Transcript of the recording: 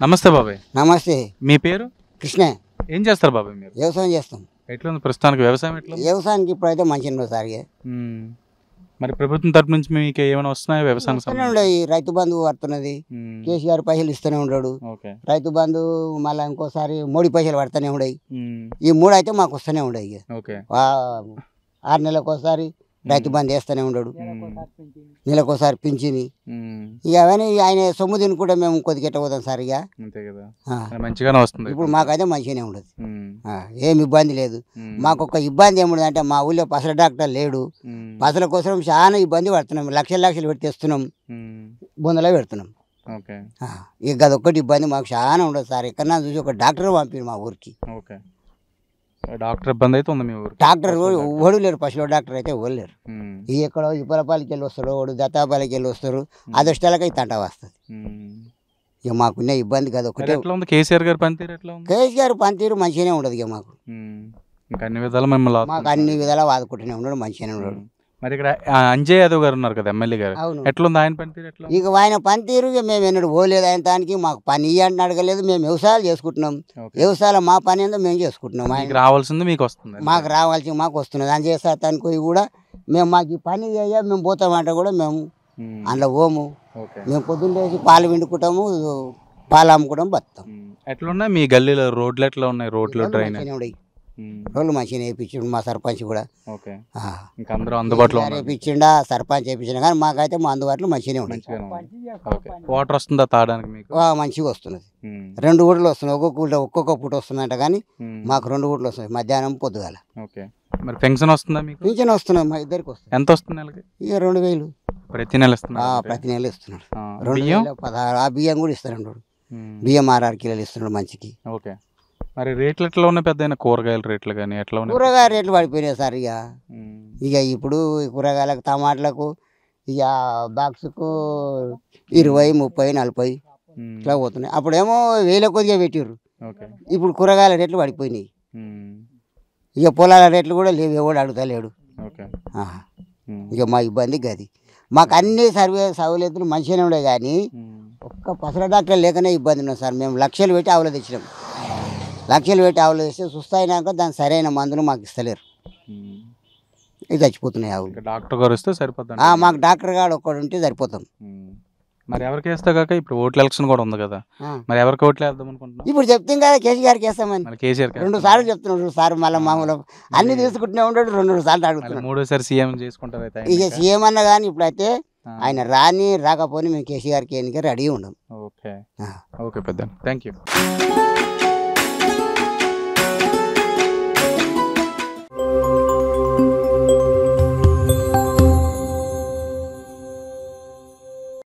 నమస్తే బాబాయ్ నమస్తే మీ పేరు కృష్ణ ఏం చేస్తారు బాబాయ్ మీరు వ్యవసాయం చేస్తాం ఎట్లా ఉంది ప్రస్తుతానికి వ్యవసాయం ఎట్లా ఉంది? వ్యవసాయానికి ఇప్పుడైతే మంచి ఉండదు సార్ ఇక. మ్మ్. మరి ప్రభుత్వం తరపు నుంచి మీకు ఏమైనా వస్తున్నాయా వ్యవసాయం వస్తూనే ఉండవు ఈ రైతు బంధు పడుతున్నది కేసీఆర్ పైసలు ఇస్తూనే ఉండడు ఓకే రైతు బంధు మళ్ళీ ఇంకోసారి మోడీ పైసలు పడుతూనే ఉండయి మ్మ్. ఈ మూడు అయితే మాకు వస్తూనే ఉండవు ఇక ఓకే ఆ- ఆరు నెలలకు ఒకసారి రైతు బంధు వేస్తూనే ఉండడు నెలకు ఒకసారి పింఛని మ్మ్. ఇక అవన్నీ ఆయన సొమ్ము తినుకుంటే మేము కొద్దిగా ఎట్ట పోతాం సార్ ఇక అంతే కదా ఆ. మరి మంచిగానే వస్తుంది ఇప్పుడు మాకైతే మంచిగానే ఉండదు మ్మ్. ఆ, ఏం ఇబ్బంది లేదు మ్మ్. మాకు ఒక ఇబ్బంది ఏముండదు అంటే మా ఊళ్ళో పసల డాక్టర్ లేడు మ్మ్. పసల కోసం చాలా ఇబ్బంది పడుతున్నాం లక్షల లక్షలు పెట్టి తెస్తున్నాం మ్మ్. బొందలో పెడుతున్నాం ఓకే ఆ, ఇక అదొక్కటి ఇబ్బంది మాకు చాలా ఉండదు సార్ ఎక్కడన్నా చూసి ఒక డాక్టర్ పంపిండు మా ఊరికి ఓకే డాక్టర్ ఇబ్బంది అయితే ఉంది మీ ఊరు డాక్టర్ ఓడు లేరు పశువుల డాక్టర్ అయితే ఓడు లేరు మ్మ్. ఈ ఎక్కడో ఇప్పలపాలకి వెళ్ళి వస్తారు ఓడు దత్తాపాలకి వెళ్ళి వస్తారు అదృష్టాలకి తంట వస్తుంది మ్మ్. ఇక మాకున్న ఇబ్బంది కదా మరి ఒకటే ఎట్లా ఉంది కేసీఆర్ గారి పనితీరు ఎట్లా ఉంది కేసీఆర్ పనితీరు మంచిగానే ఉండదు ఇక మాకు మ్మ్. ఇంకా అన్ని విధాలు మిమ్మల్ని మాకు ఆదుకుంటున్నారు. అన్ని విధాలా వాదుకుంటూనే ఉన్నాడు మంచిగానే ఉన్నాడు మ్మ్. మరి ఇక్కడ ఆ, అంజయ్ యాదవ్ గారు ఉన్నారు కదా ఎమ్మెల్యే గారు అవును ఎట్లా ఉంది ఆయన పనితీరు ఎట్లా ఉంది? ఇక ఆయన పనితీరు ఇక మేము ఎన్నడూ పోలేదు ఆయన దానికి మాకు పని ఇయ్యండి అడగలేదు మేము వ్యవసాయాలు చేసుకుంటున్నాం ఓకే. వ్యవసాయం మా పని ఏందో మేము చేసుకుంటున్నాం ఆయన మీకు రావాల్సింది మీకు వస్తుంది మాకు రావాల్సి మాకు వస్తున్నది అని చేస్తానికి పోయి కూడా మేము మాకు ఈ పని చేయ మేము పోతామంటే కూడా మేము మ్మ్. అందులో పోము ఓకే మేము పొద్దున్న లేచి పాలు పిండుకుంటాము పాలు అమ్ముకుంటాం బతాం మ్మ్. ఎట్లున్నాయి మీ గల్లీలో రోడ్లు ఎట్లా ఉన్నాయి రోడ్లు డ్రైన్ రోడ్లు మంచిగా వేయించిండు మా సర్పంచ్ కూడా ఓకే ఆ. ఇంకా అందరూ అందుబాటులో ఉన్నారు వేయించిండా సర్పంచ్ వేయించిన కానీ మాకైతే మా అందుబాటులో మంచిగానే ఉన్నాయి మంచిగానే ఉంది. ఓకే వాటర్ వస్తుందా తాగడానికి మీకు ఆ, మంచిగా వస్తున్నది మ్మ్. రెండు ఊళ్ళు వస్తున్నాయి ఒక్కొక్క ఊళ్ళో ఒక్కొక్క పూట వస్తుందంట కానీ మ్మ్. మాకు రెండు ఊళ్ళు వస్తున్నాయి మధ్యాహ్నం పొద్దుగాల ఓకే మరి పెన్షన్ వస్తుందా మీకు పింఛన్ వస్తున్నాయి మా ఇద్దరికి వస్తుంది ఎంత వస్తుంది నెలకి ఇక రెండు వేలు ప్రతి నెల ఆ, ఇస్తున్నారు ప్రతి నెల ఇస్తున్నాడు ఆ, రెండు బియ్యం వేల పదహారు ఆ బియ్యం కూడా ఇస్తున్నాడు మ్మ్. బియ్యం ఆరు కిలోలు ఇస్తున్నాడు మంచికి ఓకే మరి రేట్లు ఎట్లా ఉన్నాయి పెద్ద కూరగాయల రేట్లు కానీ ఎట్లా ఉన్నాయి కూరగాయ రేట్లు పడిపోయినాయి సార్ ఇక మ్మ్. ఇక ఇప్పుడు ఈ కూరగాయలకు టమాటాలకు ఇక బాక్స్కు ఇరవై ముప్పై నలభై మ్మ్. ఇట్లా పోతున్నాయి అప్పుడేమో వేల కొద్దిగా పెట్టిర్రు ఓకే ఇప్పుడు కూరగాయల రేట్లు పడిపోయినాయి మ్మ్. ఇక పొలాల రేట్లు కూడా లేవు ఎవడు అడుగుతలేడు ఓకే ఆ, మ్మ్. ఇక మా ఇబ్బంది గది మాకు అన్ని సర్వే సౌలతులు మంచిగానే ఉండే కానీ మ్మ్. ఒక్క పసల డాక్టర్ లేకనే ఇబ్బంది ఉన్నది సార్ మేము లక్షలు పెట్టి ఆవులు తెచ్చినాం లక్షలు పెట్టి ఆవులు తెస్తే సుస్థాయినాక దాని సరైన మందులు మాకు ఇస్తలేరు మ్మ్. ఇవి చచ్చిపోతున్నాయి ఆవులు ఇంకా డాక్టర్ గారు వస్తే సరిపోతుంది ఆ, మాకు డాక్టర్ గారు ఒక్కడు ఉంటే సరిపోతాం మ్మ్. మరి ఎవరికి వేస్తా కాక ఇప్పుడు ఓట్ల ఎలక్షన్ కూడా ఉంది కదా ఆ. మరి ఎవరికి ఓట్లు వేద్దాం అనుకుంటున్నాం ఇప్పుడు చెప్తాం కదా కేసీ గారికి వేస్తామని మరి కేసీఆర్ కి రెండు సార్లు చెప్తున్నాడు సార్ మళ్ళీ మామూలు అన్ని తీసుకుంటూనే ఉంటాడు రెండు రెండు సార్లు మళ్ళీ అడుగుతున్నాడు మూడోసారి సీఎం చేసుకుంటారు అయితే ఆయన ఇక ఇంకా? సీఎం అన్న కానీ ఇప్పుడైతే ఆ. ఆయన రాని రాకపోని మేము కేసీ గారికి ఎన్నిక రెడీ ఉండం ఓకే ఆ. ఓకే పెద్ద థ్యాంక్ యూ